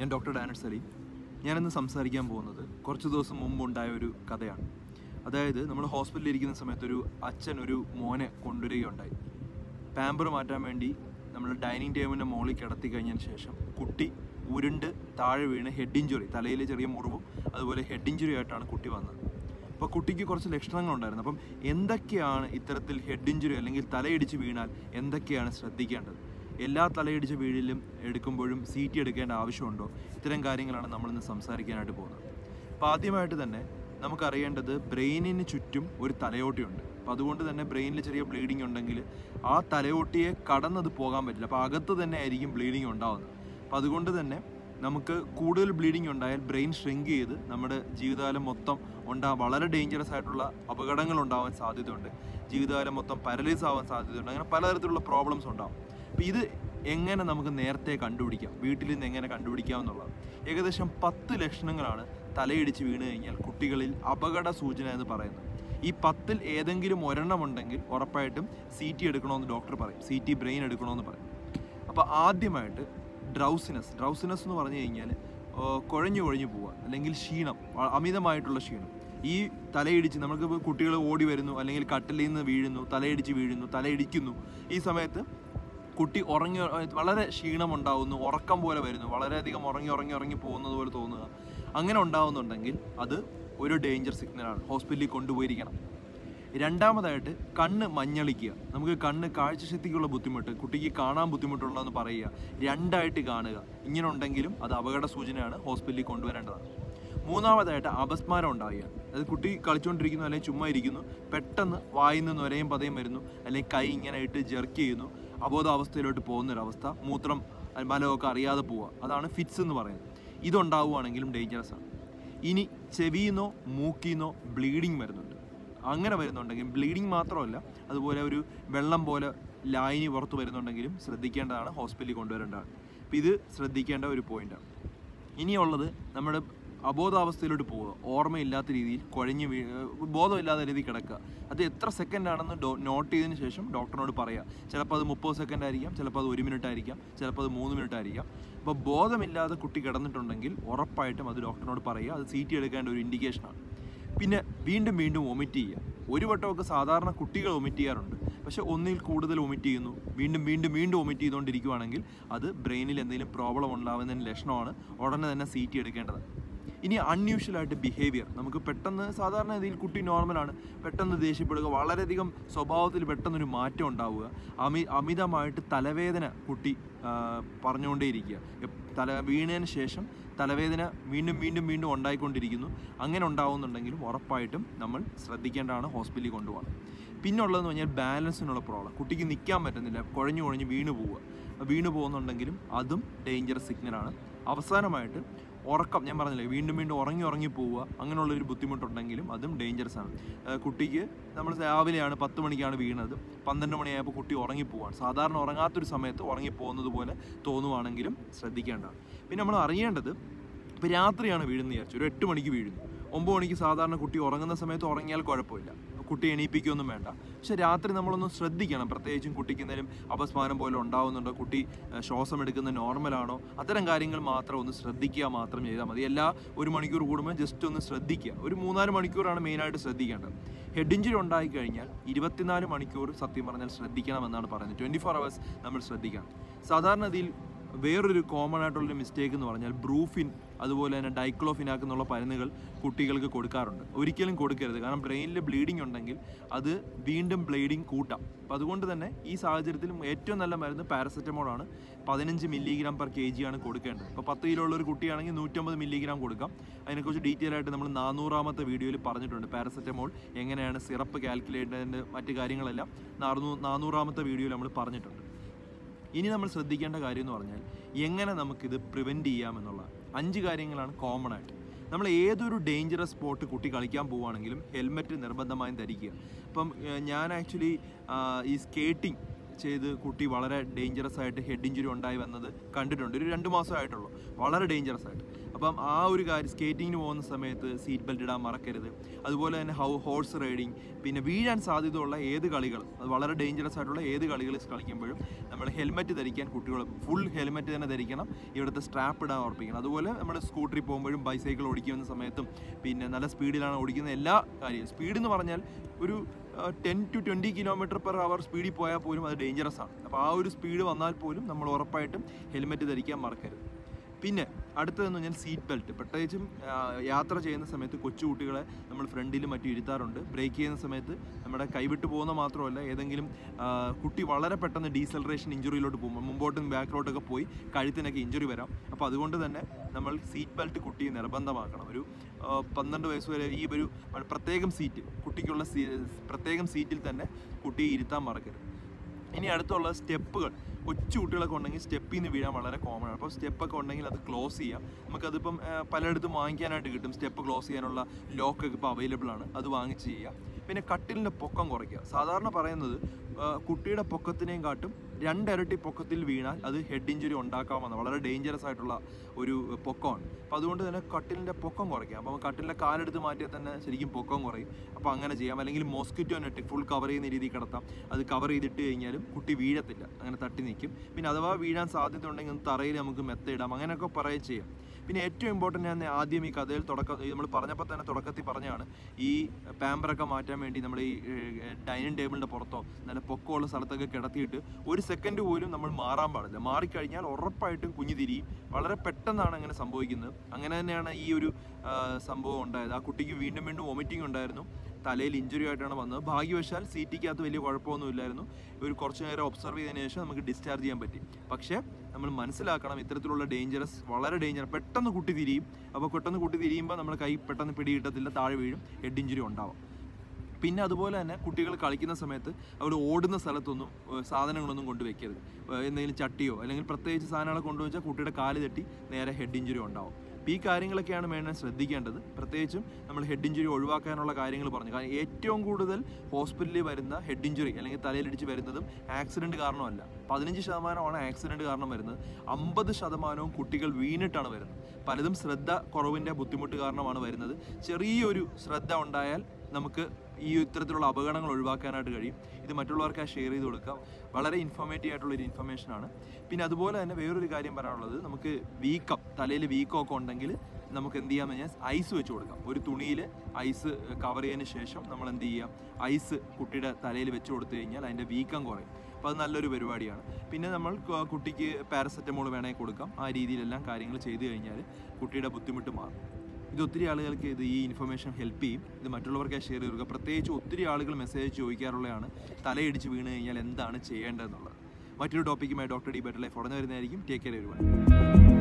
ഞാൻ ഡോക്ടർ ഡാനറ്റ് സലീം ഞാനിന്ന് സംസാരിക്കാൻ പോകുന്നത് കുറച്ച് ദിവസം മുമ്പ് ഉണ്ടായ ഒരു കഥയാണ് അതായത് നമ്മൾ ഹോസ്പിറ്റലിൽ ഇരിക്കുന്ന സമയത്ത് ഒരു അച്ഛൻ ഒരു മോനെ കൊണ്ടുവരികയുണ്ടായി പാമ്പർ മാറ്റാൻ വേണ്ടി നമ്മൾ ഡൈനിങ് ടേബിളിൻ്റെ മുകളിൽ കിടത്തി കഴിഞ്ഞതിന് ശേഷം കുട്ടി ഉരുണ്ട് താഴെ വീണ് ഹെഡ് ഇഞ്ചുറി തലയിൽ ചെറിയ മുറിവും അതുപോലെ ഹെഡ് ഇഞ്ചുറി ആയിട്ടാണ് കുട്ടി വന്നത് അപ്പോൾ കുട്ടിക്ക് കുറച്ച് ലക്ഷണങ്ങളുണ്ടായിരുന്നു അപ്പം എന്തൊക്കെയാണ് ഇത്തരത്തിൽ ഹെഡ് ഇഞ്ചുറി അല്ലെങ്കിൽ തലയിടിച്ച് വീണാൽ എന്തൊക്കെയാണ് ശ്രദ്ധിക്കേണ്ടത് എല്ലാ തലയിടിച്ച് വീഴിലും എടുക്കുമ്പോഴും സി ടി എടുക്കേണ്ട ആവശ്യമുണ്ടോ ഇത്തരം കാര്യങ്ങളാണ് നമ്മളിന്ന് സംസാരിക്കാനായിട്ട് പോകുന്നത് അപ്പോൾ ആദ്യമായിട്ട് തന്നെ നമുക്കറിയേണ്ടത് ബ്രെയിനിന് ചുറ്റും ഒരു തലയോട്ടിയുണ്ട് അപ്പോൾ അതുകൊണ്ട് തന്നെ ബ്രെയിനിൽ ചെറിയ ബ്ലീഡിംഗ് ഉണ്ടെങ്കിൽ ആ തലയോട്ടിയെ കടന്നത് പോകാൻ പറ്റില്ല അപ്പോൾ അകത്ത് തന്നെ ആയിരിക്കും ബ്ലീഡിംഗ് ഉണ്ടാവുന്നത് അപ്പോൾ അതുകൊണ്ട് തന്നെ നമുക്ക് കൂടുതൽ ബ്ലീഡിംഗ് ഉണ്ടായാൽ ബ്രെയിൻ ഷ്രിങ്ക് ചെയ്ത് നമ്മുടെ ജീവിതകാലം മൊത്തം ഉണ്ടാ വളരെ ഡേഞ്ചറസ് ആയിട്ടുള്ള അപകടങ്ങൾ ഉണ്ടാവാൻ സാധ്യതയുണ്ട് ജീവിതകാലം മൊത്തം പാരലൈസ് ആവാൻ സാധ്യതയുണ്ട് അങ്ങനെ പലതരത്തിലുള്ള പ്രോബ്ലംസ് ഉണ്ടാവും അപ്പോൾ ഇത് എങ്ങനെ നമുക്ക് നേരത്തെ കണ്ടുപിടിക്കാം വീട്ടിൽ നിന്ന് എങ്ങനെ കണ്ടുപിടിക്കാം എന്നുള്ളത് ഏകദേശം പത്ത് ലക്ഷണങ്ങളാണ് തലയിടിച്ച് വീണ് കഴിഞ്ഞാൽ കുട്ടികളിൽ അപകട സൂചന എന്ന് പറയുന്നത് ഈ പത്തിൽ ഏതെങ്കിലും ഒരെണ്ണം ഉണ്ടെങ്കിൽ ഉറപ്പായിട്ടും സി ടി എടുക്കണമെന്ന് ഡോക്ടർ പറയും സി ടി ബ്രെയിൻ എടുക്കണമെന്ന് പറയും അപ്പോൾ ആദ്യമായിട്ട് ഡ്രൗസിനെസ് ഡ്രൗസിനെസ് എന്ന് പറഞ്ഞു കഴിഞ്ഞാൽ കുഴഞ്ഞു കുഴഞ്ഞു പോവുക അല്ലെങ്കിൽ ക്ഷീണം അ- അമിതമായിട്ടുള്ള ക്ഷീണം ഈ തലയിടിച്ച് നമുക്ക് ഇപ്പോൾ കുട്ടികൾ ഓടി വരുന്നു അല്ലെങ്കിൽ കട്ടിലിൽ നിന്ന് വീഴുന്നു തലയിടിച്ച് വീഴുന്നു തലയിടിക്കുന്നു ഈ സമയത്ത് കുട്ടി ഉറങ്ങി വളരെ ക്ഷീണം ഉണ്ടാവുന്നു ഉറക്കം പോലെ വരുന്നു വളരെയധികം ഉറങ്ങി ഉറങ്ങി ഉറങ്ങി പോകുന്നത് പോലെ തോന്നുക അങ്ങനെ ഉണ്ടാവുന്നുണ്ടെങ്കിൽ അത് ഒരു ഡേഞ്ചർ സിഗ്നലാണ് ഹോസ്പിറ്റലിൽ കൊണ്ടുപോയിരിക്കണം രണ്ടാമതായിട്ട് കണ്ണ് മഞ്ഞളിക്കുക നമുക്ക് കണ്ണ് കാഴ്ചശക്തിക്കുള്ള ബുദ്ധിമുട്ട് കുട്ടിക്ക് കാണാൻ ബുദ്ധിമുട്ടുള്ളതെന്ന് പറയുക രണ്ടായിട്ട് കാണുക ഇങ്ങനെ ഉണ്ടെങ്കിലും അത് അപകട സൂചനയാണ് ഹോസ്പിറ്റലിൽ കൊണ്ടുവരേണ്ടതാണ് മൂന്നാമതായിട്ട് അപസ്മാരം ഉണ്ടാവുക അത് കുട്ടി കളിച്ചുകൊണ്ടിരിക്കുന്നു അല്ലെങ്കിൽ ചുമ്മാ ഇരിക്കുന്നു പെട്ടെന്ന് വായിൽ നിന്ന് ഒരയും പതയും വരുന്നു അല്ലെങ്കിൽ കൈ ഇങ്ങനെ ഇട്ട് ജെർക്ക് ചെയ്യുന്നു അബോധാവസ്ഥയിലോട്ട് പോകുന്നൊരവസ്ഥ മൂത്രം മലമൊക്കെ അറിയാതെ പോവുക അതാണ് ഫിറ്റ്സ് എന്ന് പറയുന്നത് ഇതുണ്ടാവുകയാണെങ്കിലും ഡേഞ്ചറസ് ആണ് ഇനി ചെവിന്നോ മൂക്കിന്നോ ബ്ലീഡിങ് വരുന്നുണ്ട് അങ്ങനെ വരുന്നുണ്ടെങ്കിൽ ബ്ലീഡിങ് മാത്രമല്ല അതുപോലെ ഒരു വെള്ളം പോലെ ലായനി പുറത്ത് വരുന്നുണ്ടെങ്കിലും ശ്രദ്ധിക്കേണ്ടതാണ് ഹോസ്പിറ്റലിൽ കൊണ്ടുവരേണ്ടതാണ് അപ്പം ഇത് ശ്രദ്ധിക്കേണ്ട ഒരു പോയിന്റാണ് ഇനിയുള്ളത് നമ്മുടെ അബോധാവസ്ഥയിലോട്ട് പോവുക ഓർമ്മയില്ലാത്ത രീതിയിൽ കുഴഞ്ഞ് വീ ബോധമില്ലാത്ത രീതിയിൽ കിടക്കുക അത് എത്ര സെക്കൻഡ് ആണെന്ന് ഡോ നോട്ട് ചെയ്തതിന് ശേഷം ഡോക്ടറിനോട് പറയുക ചിലപ്പോൾ അത് മുപ്പത് സെക്കൻഡ് ആയിരിക്കാം ചിലപ്പോൾ അത് ഒരു മിനിറ്റ് ആയിരിക്കാം ചിലപ്പോൾ അത് മൂന്ന് മിനിറ്റ് ആയിരിക്കാം അപ്പോൾ ബോധമില്ലാതെ കുട്ടി കിടന്നിട്ടുണ്ടെങ്കിൽ ഉറപ്പായിട്ടും അത് ഡോക്ടറിനോട് പറയുക അത് സി ടി എടുക്കേണ്ട ഒരു ഇൻഡിക്കേഷനാണ് പിന്നെ വീണ്ടും വീണ്ടും വൊമിറ്റ് ചെയ്യുക ഒരു വട്ടമൊക്കെ സാധാരണ കുട്ടികൾ വൊമിറ്റ് ചെയ്യാറുണ്ട് പക്ഷെ ഒന്നിൽ കൂടുതൽ വൊമിറ്റ് ചെയ്യുന്നു വീണ്ടും വീണ്ടും വീണ്ടും വൊമിറ്റ് ചെയ്തുകൊണ്ടിരിക്കുകയാണെങ്കിൽ അത് ബ്രെയിനിൽ എന്തെങ്കിലും പ്രോബ്ലം ഉണ്ടാകുന്നതിന് ലക്ഷണമാണ് ഉടനെ തന്നെ സി ടി എടുക്കേണ്ടത് ഇനി അൺയൂഷ്വൽ ആയിട്ട് ബിഹേവിയർ നമുക്ക് പെട്ടെന്ന് സാധാരണ രീതിയിൽ കുട്ടി നോർമലാണ് പെട്ടെന്ന് ദേഷ്യപ്പെടുക വളരെയധികം സ്വഭാവത്തിൽ പെട്ടെന്നൊരു മാറ്റം ഉണ്ടാവുക അമി അമിതമായിട്ട് തലവേദന കുട്ടി ആ, പറഞ്ഞുകൊണ്ടേയിരിക്കുക എപ്- തല വീണതിന് ശേഷം തലവേദന വീണ്ടും വീണ്ടും വീണ്ടും ഉണ്ടായിക്കൊണ്ടിരിക്കുന്നു അങ്ങനെ ഉണ്ടാവുന്നുണ്ടെങ്കിലും ഉറപ്പായിട്ടും നമ്മൾ ശ്രദ്ധിക്കേണ്ടതാണ് ഹോസ്പിറ്റലിൽ കൊണ്ടുപോകണം പിന്നെ ഉള്ളതെന്ന് പറഞ്ഞാൽ ബാലൻസിനുള്ള പ്രോബ്ലം കുട്ടിക്ക് നിൽക്കാൻ പറ്റുന്നില്ല കുഴഞ്ഞു കുഴഞ്ഞ് വീണ് പോവുക വീണ് പോകുന്നുണ്ടെങ്കിലും അതും ഡേഞ്ചറസ് സിഗ്നലാണ് അവസാനമായിട്ട് ഉറക്കം ഞാൻ പറഞ്ഞില്ലേ വീണ്ടും വീണ്ടും ഉറങ്ങി ഉറങ്ങി പോവുക അങ്ങനെയുള്ളൊരു ബുദ്ധിമുട്ടുണ്ടെങ്കിലും അതും ഡേഞ്ചറസ് ആണ് ഏഹ് കുട്ടിക്ക് നമ്മൾ രാവിലെയാണ് പത്ത് മണിക്കാണ് വീണത് പന്ത്രണ്ട് മണിയായപ്പോൾ കുട്ടി ഉറങ്ങി പോവാണ് സാധാരണ ഉറങ്ങാത്തൊരു സമയത്ത് ഉറങ്ങി പോകുന്നത് പോലെ തോന്നുവാണെങ്കിലും ശ്രദ്ധിക്കേണ്ടതാണ് പിന്നെ നമ്മൾ അറിയേണ്ടത് ഇപ്പോൾ രാത്രിയാണ് വീഴുന്നത് വിചാരിച്ചു ഒരു എട്ട് മണിക്ക് വീഴുന്നു ഒമ്പത് മണിക്ക് സാധാരണ കുട്ടി ഉറങ്ങുന്ന സമയത്ത് ഉറങ്ങിയാൽ കുഴപ്പമില്ല കുട്ടി എണീപ്പിക്കുകയൊന്നും വേണ്ട പക്ഷെ രാത്രി നമ്മളൊന്ന് ശ്രദ്ധിക്കണം പ്രത്യേകിച്ചും കുട്ടിക്ക് എന്തെങ്കിലും അപസ്മാരം പോലെ ഉണ്ടാവുന്നുണ്ടോ കുട്ടി ഏഹ്, ശ്വാസം എടുക്കുന്നത് നോർമലാണോ അത്തരം കാര്യങ്ങൾ മാത്രം ഒന്ന് ശ്രദ്ധിക്കുക മാത്രം ചെയ്താൽ മതി എല്ലാ ഒരു മണിക്കൂർ കൂടുമ്പോൾ ജസ്റ്റ് ഒന്ന് ശ്രദ്ധിക്കുക ഒരു മൂന്നാല് മണിക്കൂറാണ് മെയിനായിട്ട് ശ്രദ്ധിക്കേണ്ടത് ഹെഡ് ഇഞ്ചുറി ഉണ്ടായി കഴിഞ്ഞാൽ ഇരുപത്തിനാല് മണിക്കൂർ സത്യം പറഞ്ഞാൽ ശ്രദ്ധിക്കണമെന്നാണ് പറയുന്നത് ട്വൻറ്റി ഫോർ അവേഴ്സ് നമ്മൾ ശ്രദ്ധിക്കണം സാധാരണഗതിയിൽ വേറൊരു കോമൺ ആയിട്ടുള്ളൊരു മിസ്റ്റേക്ക് എന്ന് പറഞ്ഞാൽ ബ്രൂഫിൻ അതുപോലെ തന്നെ ഡൈക്ലോഫിനാക്ക് എന്നുള്ള മരുന്നുകൾ കുട്ടികൾക്ക് കൊടുക്കാറുണ്ട് ഒരിക്കലും കൊടുക്കരുത് കാരണം ബ്രെയിനിൽ ബ്ലീഡിംഗ് ഉണ്ടെങ്കിൽ അത് വീണ്ടും ബ്ലീഡിംഗ് കൂട്ടാം അപ്പോൾ അതുകൊണ്ട് തന്നെ ഈ സാഹചര്യത്തിൽ ഏറ്റവും നല്ല മരുന്ന് പാരസെറ്റമോളാണ് പതിനഞ്ച് മില്ലിഗ്രാം പെർ കെ ജി ആണ് കൊടുക്കേണ്ടത് ഇപ്പോൾ പത്ത് കിലോ ഉള്ള ഒരു കുട്ടിയാണെങ്കിൽ നൂറ്റമ്പത് മില്ലിഗ്രാം കൊടുക്കാം അതിനെക്കുറിച്ച് ഡീറ്റെയിൽ ആയിട്ട് നമ്മൾ നാനൂറാമത്തെ വീഡിയോയിൽ പറഞ്ഞിട്ടുണ്ട് പാരസെറ്റമോൾ എങ്ങനെയാണ് സിറപ്പ് കാൽക്കുലേറ്റ് ചെയ്യുന്നതിൻ്റെ മറ്റു കാര്യങ്ങളെല്ലാം നാനൂ നാനൂറാമത്തെ വീഡിയോയിൽ നമ്മൾ പറഞ്ഞിട്ടുണ്ട് ഇനി നമ്മൾ ശ്രദ്ധിക്കേണ്ട കാര്യം എന്ന് പറഞ്ഞാൽ എങ്ങനെ നമുക്കിത് പ്രിവെൻറ്റ് ചെയ്യാമെന്നുള്ള അഞ്ച് കാര്യങ്ങളാണ് കോമൺ ആയിട്ട് നമ്മൾ ഏതൊരു ഡേഞ്ചറസ് സ്പോട്ട് കുട്ടി കളിക്കാൻ പോവുകയാണെങ്കിലും ഹെൽമെറ്റ് നിർബന്ധമായും ധരിക്കുക ഇപ്പം ഏഹ്, ഞാൻ ആക്ച്വലി ഈ സ്കേറ്റിംഗ് ചെയ്ത് കുട്ടി വളരെ ഡേഞ്ചറസ് ആയിട്ട് ഹെഡ് ഇഞ്ചുറി ഉണ്ടായി വന്നത് കണ്ടിട്ടുണ്ട് ഒരു രണ്ട് മാസമായിട്ടുള്ളൂ വളരെ ഡേഞ്ചറസ് ആയിട്ട് അപ്പം ആ ഒരു കാര്യം സ്കേറ്റിങ്ങിന് പോകുന്ന സമയത്ത് സീറ്റ് ബെൽറ്റ് ഇടാൻ മറക്കരുത് അതുപോലെ തന്നെ ഹൗ ഹോഴ്സ് റൈഡിങ് പിന്നെ വീഴാൻ സാധ്യതയുള്ള ഏത് കളികൾ അത് വളരെ ഡേഞ്ചറസ് ആയിട്ടുള്ള ഏത് കളികൾ കളിക്കുമ്പോഴും നമ്മൾ ഹെൽമെറ്റ് ധരിക്കാൻ കുട്ടികൾ ഫുൾ ഹെൽമെറ്റ് തന്നെ ധരിക്കണം ഇവിടുത്തെ സ്ട്രാപ്പ് ഇടാൻ ഉറപ്പിക്കണം അതുപോലെ നമ്മൾ സ്കൂട്ടറിൽ പോകുമ്പോഴും ബൈസൈക്കിൾ ഓടിക്കുന്ന സമയത്തും പിന്നെ നല്ല സ്പീഡിലാണ് ഓടിക്കുന്ന എല്ലാ കാര്യവും സ്പീഡ് എന്ന് പറഞ്ഞാൽ ഒരു ten to twenty kilometre per hour സ്പീഡിൽ പോയാൽ പോലും അത് ഡേഞ്ചറസ് ആണ് അപ്പോൾ ആ ഒരു സ്പീഡ് വന്നാൽ പോലും നമ്മൾ ഉറപ്പായിട്ടും ഹെൽമെറ്റ് ധരിക്കാൻ മറക്കരുത് പിന്നെ അടുത്തതെന്ന് പറഞ്ഞാൽ സീറ്റ് ബെൽറ്റ് പ്രത്യേകിച്ചും ആ, യാത്ര ചെയ്യുന്ന സമയത്ത് കൊച്ചുകുട്ടികളെ നമ്മൾ ഫ്രണ്ടിലും മറ്റും ഇരുത്താറുണ്ട് ബ്രേക്ക് ചെയ്യുന്ന സമയത്ത് നമ്മുടെ കൈവിട്ട് പോകുന്ന മാത്രമല്ല ഏതെങ്കിലും ആ, കുട്ടി വളരെ പെട്ടെന്ന് ഡീസലറേഷൻ ഇഞ്ചുറിയിലോട്ട് പോകുമ്പോൾ മുമ്പോട്ടും ബാക്കിലോട്ടൊക്കെ പോയി കഴുത്തിനൊക്കെ ഇഞ്ചുറി വരാം അപ്പോൾ അതുകൊണ്ട് തന്നെ നമ്മൾ സീറ്റ് ബെൽറ്റ് കുട്ടിയെ നിർബന്ധമാക്കണം ഒരു ആ, പന്ത്രണ്ട് വയസ്സ് വരെ ഈ ഒരു പ്രത്യേകം സീറ്റ് കുട്ടിക്കുള്ള സീ പ്രത്യേകം സീറ്റിൽ തന്നെ കുട്ടിയെ ഇരുത്താൻ മറക്കരുത് ഇനി അടുത്തുള്ള സ്റ്റെപ്പുകൾ കൊച്ചു കുട്ടികളൊക്കെ ഉണ്ടെങ്കിൽ സ്റ്റെപ്പിൽ നിന്ന് വീഴാൻ വളരെ കോമൺ ആണ് അപ്പോൾ സ്റ്റെപ്പൊക്കെ ഉണ്ടെങ്കിൽ അത് ക്ലോസ് ചെയ്യാം നമുക്കതിപ്പം ആ, പലയിടത്തും വാങ്ങിക്കാനായിട്ട് കിട്ടും സ്റ്റെപ്പ് ക്ലോസ് ചെയ്യാനുള്ള ലോക്കൊക്കെ ഇപ്പോൾ അവൈലബിൾ ആണ് അത് വാങ്ങിച്ച് ചെയ്യാം പിന്നെ കട്ടിലിൻ്റെ പൊക്കം കുറയ്ക്കുക സാധാരണ പറയുന്നത് ആ, കുട്ടിയുടെ പൊക്കത്തിനെയും കാട്ടും രണ്ടിരട്ടി പൊക്കത്തിൽ വീണാൽ അത് ഹെഡ് ഇഞ്ചുറി ഉണ്ടാക്കാമെന്ന് വളരെ ഡേഞ്ചറസ് ആയിട്ടുള്ള ഒരു പൊക്കമാണ് അപ്പോൾ അതുകൊണ്ട് തന്നെ കട്ടിലിൻ്റെ പൊക്കം കുറയ്ക്കാം അപ്പോൾ കട്ടിലിൻ്റെ കാലെടുത്ത് മാറ്റിയാൽ തന്നെ ശരിക്കും പൊക്കം കുറയും അപ്പോൾ അങ്ങനെ ചെയ്യാം അല്ലെങ്കിൽ മോസ്കിറ്റോ നെറ്റ് ഫുൾ കവർ ചെയ്യുന്ന രീതിയിൽ കിടത്താം അത് കവർ ചെയ്തിട്ട് കഴിഞ്ഞാലും കുട്ടി വീഴത്തില്ല അങ്ങനെ തട്ടി നിൽക്കും പിന്നെ അഥവാ വീഴാൻ സാധ്യത ഉണ്ടെങ്കിൽ തറയിൽ നമുക്ക് മെത്ത ഇടാം അങ്ങനെയൊക്കെ പറയുകയും ചെയ്യാം പിന്നെ ഏറ്റവും ഇമ്പോർട്ടൻ്റ് ഞാൻ ആദ്യം ഈ കഥയിൽ തുടക്കം നമ്മൾ പറഞ്ഞപ്പോൾ തന്നെ തുടക്കത്തിൽ പറഞ്ഞാണ് ഈ പാമ്പറൊക്കെ മാറ്റാൻ വേണ്ടി നമ്മൾ ഈ ഡൈനിങ് ടേബിളിൻ്റെ പുറത്തോ നല്ല പൊക്കമുള്ള സ്ഥലത്തൊക്കെ കിടത്തിയിട്ട് ഒരു സെക്കൻഡ് പോലും നമ്മൾ മാറാൻ പാടില്ല മാറിക്കഴിഞ്ഞാൽ ഉറപ്പായിട്ടും കുഞ്ഞു തിരിയും വളരെ പെട്ടെന്നാണ് അങ്ങനെ സംഭവിക്കുന്നത് അങ്ങനെ തന്നെയാണ് ഈ ഒരു ആ, സംഭവം ഉണ്ടായത് ആ കുട്ടിക്ക് വീണ്ടും വീണ്ടും വോമിറ്റിംഗ് ഉണ്ടായിരുന്നു തലയിൽ ഇഞ്ചുറി ആയിട്ടാണ് വന്നത് ഭാഗ്യവശാൽ സീറ്റിക്കകത്ത് വലിയ കുഴപ്പമൊന്നുമില്ലായിരുന്നു ഒരു കുറച്ച് നേരം ഒബ്സർവ് ചെയ്തതിന് ശേഷം നമുക്ക് ഡിസ്ചാർജ് ചെയ്യാൻ പറ്റി പക്ഷേ നമ്മൾ മനസ്സിലാക്കണം ഇത്തരത്തിലുള്ള ഡേഞ്ചറസ് വളരെ ഡേഞ്ചർ പെട്ടെന്ന് കുട്ടി തിരിയും അപ്പോൾ പെട്ടെന്ന് കുട്ടി തിരിയുമ്പോൾ നമ്മുടെ കൈ പെട്ടെന്ന് പിടി കിട്ടത്തില്ല താഴെ വീഴും ഹെഡ് ഇഞ്ചുറി ഉണ്ടാവും പിന്നെ അതുപോലെ തന്നെ കുട്ടികൾ കളിക്കുന്ന സമയത്ത് അവർ ഓടുന്ന സ്ഥലത്തൊന്നും ഏഹ്, സാധനങ്ങളൊന്നും കൊണ്ടുവയ്ക്കരുത് ഏഹ്, എന്തെങ്കിലും ചട്ടിയോ അല്ലെങ്കിൽ പ്രത്യേകിച്ച് സാധനങ്ങൾ കൊണ്ടുവച്ചാൽ കുട്ടിയുടെ കാല് തട്ടി നേരെ ഹെഡ് ഇഞ്ചുറി ഉണ്ടാവും അപ്പോൾ ഈ കാര്യങ്ങളൊക്കെയാണ് വേണ്ടത് ശ്രദ്ധിക്കേണ്ടത് പ്രത്യേകിച്ചും നമ്മൾ ഹെഡ് ഇഞ്ചുറി ഒഴിവാക്കാനുള്ള കാര്യങ്ങൾ പറഞ്ഞു കാരണം ഏറ്റവും കൂടുതൽ ഹോസ്പിറ്റലിൽ വരുന്ന ഹെഡ് ഇഞ്ചുറി അല്ലെങ്കിൽ തലയിലിടിച്ച് വരുന്നതും ആക്സിഡൻറ്റ് കാരണമല്ല പതിനഞ്ച് ശതമാനമാണ് ആക്സിഡൻറ്റ് കാരണം വരുന്നത് അമ്പത് ശതമാനവും കുട്ടികൾ വീണിട്ടാണ് വരുന്നത് പലതും ശ്രദ്ധ കുറവിൻ്റെ ബുദ്ധിമുട്ട് കാരണമാണ് വരുന്നത് ചെറിയൊരു ശ്രദ്ധ ഉണ്ടായാൽ നമുക്ക് ഈ ഇത്തരത്തിലുള്ള അപകടങ്ങൾ ഒഴിവാക്കാനായിട്ട് കഴിയും ഇത് മറ്റുള്ളവർക്ക് ഷെയർ ചെയ്ത് കൊടുക്കാം വളരെ ഇൻഫോർമേറ്റീവ് ആയിട്ടുള്ള ഒരു ഇൻഫർമേഷനാണ് പിന്നെ അതുപോലെ തന്നെ വേറൊരു കാര്യം പറയാനുള്ളത് നമുക്ക് വീക്കം തലയിൽ വീക്കം ഒക്കെ ഉണ്ടെങ്കിൽ നമുക്ക് എന്ത് ചെയ്യാമെന്ന് കഴിഞ്ഞാൽ ഐസ് വെച്ച് കൊടുക്കാം ഒരു തുണിയിൽ ഐസ് കവർ ചെയ്തതിന് ശേഷം നമ്മൾ എന്ത് ചെയ്യാം ഐസ് കുട്ടിയുടെ തലയിൽ വെച്ച് കൊടുത്തു കഴിഞ്ഞാൽ അതിൻ്റെ വീക്കം കുറയും അപ്പോൾ അത് നല്ലൊരു പരിപാടിയാണ് പിന്നെ നമ്മൾ കു- കുട്ടിക്ക് പാരസെറ്റമോൾ വേണമെങ്കിൽ കൊടുക്കാം ആ രീതിയിലെല്ലാം കാര്യങ്ങൾ ചെയ്തു കഴിഞ്ഞാൽ കുട്ടിയുടെ ബുദ്ധിമുട്ട് മാറും ഇത് ഒത്തിരി ആളുകൾക്ക് ഇത് ഈ ഇൻഫർമേഷൻ ഹെൽപ്പ് ചെയ്യും ഇത് മറ്റുള്ളവർക്കായി ഷെയർ ചെയ്ത് കൊടുക്കുക പ്രത്യേകിച്ച് ഒത്തിരി ആളുകൾ മെസ്സേജ് ചോദിക്കാറുള്ളതാണ് തലയിടിച്ച് വീണ് കഴിഞ്ഞാൽ എന്താണ് ചെയ്യേണ്ടതെന്നുള്ളത് മറ്റൊരു ടോപ്പിക്കുമായി ഡോക്ടർ ഡി ബെറ്റർ ലൈഫ് ഉടനെ വരുന്നതായിരിക്കും ടേക്ക് കെയർ വരുവാൻ